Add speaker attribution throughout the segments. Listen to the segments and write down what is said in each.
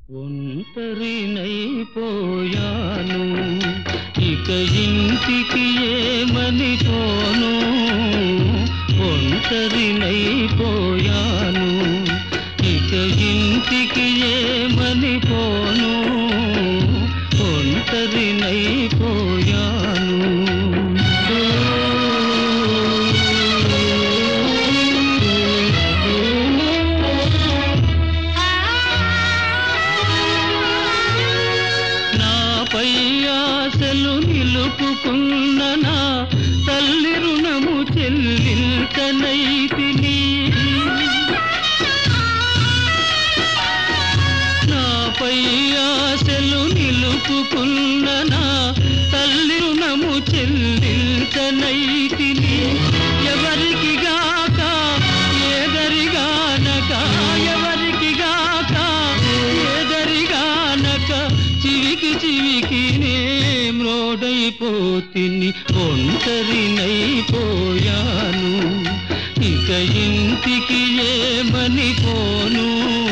Speaker 1: ఒంటరినైపోయాను ఇక ఇంటికి ఏమని పోను ఒంటరినైపోయాను ఇక ఇంటికి ఏమని పోను ఒంటరినైపోయాను నాపై ఆశలు నిలుపుకున్న నా తల్లి రుణము చెల్లించనైతిని నాపై ఆశలు నిలుపుకున్న నా తల్లి రుణము చెల్లించనైతిని ఎవరికి గాక ఏదరిగానక ఎవరికి గాక ఏదరిగానక చివికి చివికి నే మ్రోడైపోతిని ఒంటరినైపోయాను ఇక ఇంటికి ఏమని పోను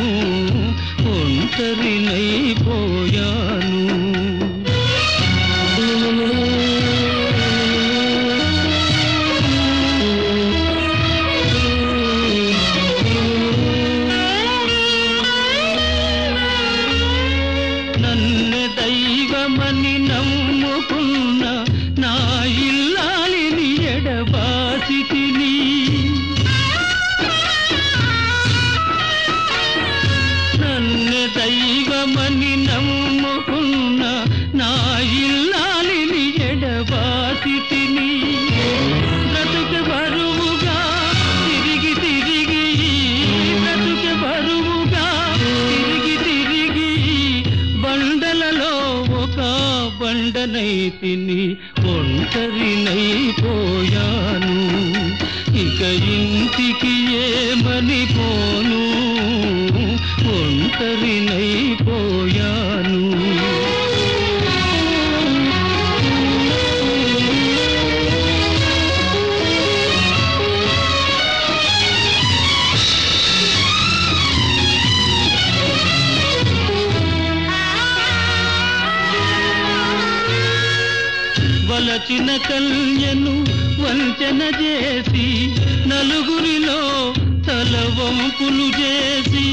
Speaker 1: ఒంటరినైపోయాను నన్ను దైవమని నమ్ముకున్న నా ఇల్లాలిని ఎడబాసితిని నన్ను దైవమని నమ్ముకున్న నా ఇల్లాలిని ఎడబాసితిని బ్రతుకు బరువుగా తిరిగి తిరిగి బ్రతుకు బరువుగా తిరిగి తిరిగి బండలలో ఒక బండనైతిని ఒంటరినైపోయాను ఇక ఇంటికి ఏమని పోను ఒంటరినైపోయాను వలచిన కన్యను వంచన చేసి నలుగురిలో తల వంపులు చేసి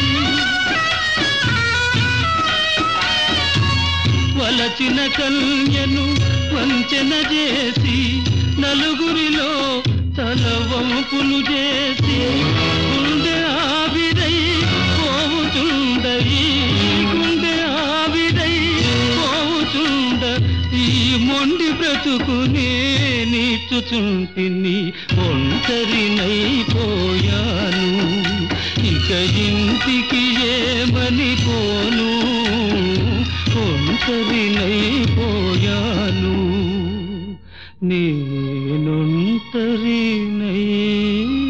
Speaker 1: వలచిన కన్యను వంచన చేసి నలుగురిలో తల వంపులు చేసి గుండె ఆవిరై పోవుతుండయి గుండె ఆవిరై పోవుతుండ ఈ మొండి బ్రతుకునే నీచుచుంటిని ఒంటరినైపోయాను ఇక ఇంటికి ఏమని పోను ఒంటరినైపోయాను నేనొంటరినై